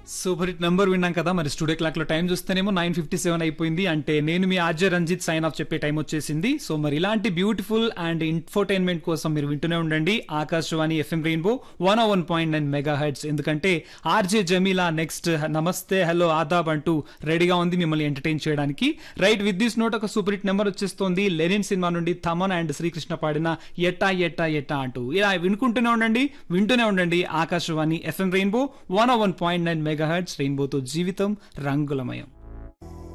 super hit number విన్నాం కదా మరి స్టూడియో క్లాక్ లో టైం చూస్తేనేమో నైన్ ఫిఫ్టీ సెవెన్ అయిపోయింది అంటే నేను మీ ఆర్జే రంజిత్ సైన్ ఆఫ్ చెప్పే టైం వచ్చేసింది సో మరి ఇలాంటి బ్యూటిఫుల్ అండ్ ఇన్ఫోటైన్మెంట్ కోసం మీరు వింటూనే ఉండండి Akashvani FM Rainbow one one point nine megahertz ఎందుకంటే ఆర్జే జమీలా నెక్స్ట్ నమస్తే హలో ఆదాబ్ అంటూ రెడీగా ఉంది మిమ్మల్ని ఎంటర్టైన్ చేయడానికి రైట్ విత్ దిస్ నోట్ ఒక సూపర్ హిట్ నెంబర్ వచ్చేస్తోంది లెనిన్ సినిమా నుండి తమన్ అండ్ శ్రీకృష్ణ పాడిన ఎట్టా ఎట్టా ఎట్టా అంటూ ఇలా వినుకుంటూనే ఉండండి వింటూనే ఉండండి Akashvani FM Rainbow one one point nine megahertz రెయిన్బోతో జీవితం రంగులమయం